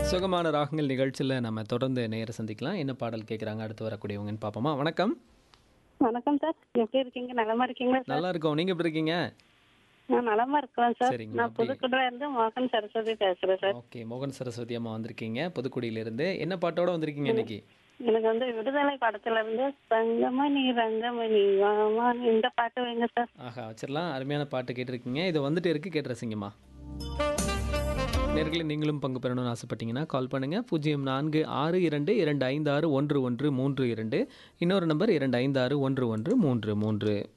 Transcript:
சுகமான ராகங்கள் நிகழ்ச்சியில் நம்ம தொடர்ந்து நேர சந்திக்கலாம் என்ன பாடல் கேட்குறாங்க அடுத்து வரக்கூடியவங்கன்னு பார்ப்போமா வணக்கம் வணக்கம் சார் எப்படி இருக்கீங்க நலமா இருக்கீங்களா சார் நல்லா இருக்கோம் நீங்கள் எப்படி இருக்கீங்க நான் நலமா இருக்கிறேன் சார் சரிங்க, நான் அப்படி- புதுக்குடில இருந்து மோகன் சரஸ்வதி பேசுறேன் சார் ஓகே மோகன் சரஸ்வதி அம்மா வந்திருக்கீங்க புதுக்குடியிலிருந்து என்ன பாட்டோட வந்திருக்கீங்க இன்னைக்கு எனக்கு வந்து விடுதலை படத்துல இருந்து ரங்கமணி ரங்கமணி வாமா இந்த பாட்டு வைங்க சார் ஆஹா வச்சிடலாம் அருமையான பாட்டு கேட்டிருக்கீங்க இது வந்துட்டு இருக்கு கேட்டு ரசிங்கம்மா நேர்களே நீங்களும் பங்கு பெறணும்னு ஆசைப்பட்டீங்கன்னா கால் பண்ணுங்க பூஜ்ஜியம் நான்கு ஆறு இரண்டு இரண்டு ஐந்து ஆறு ஒன்று ஒன்று மூன்று இரண்டு இன்னொரு நம்பர் இரண்டு ஐந்து ஆறு ஒன்று ஒன்று மூன்று மூன்று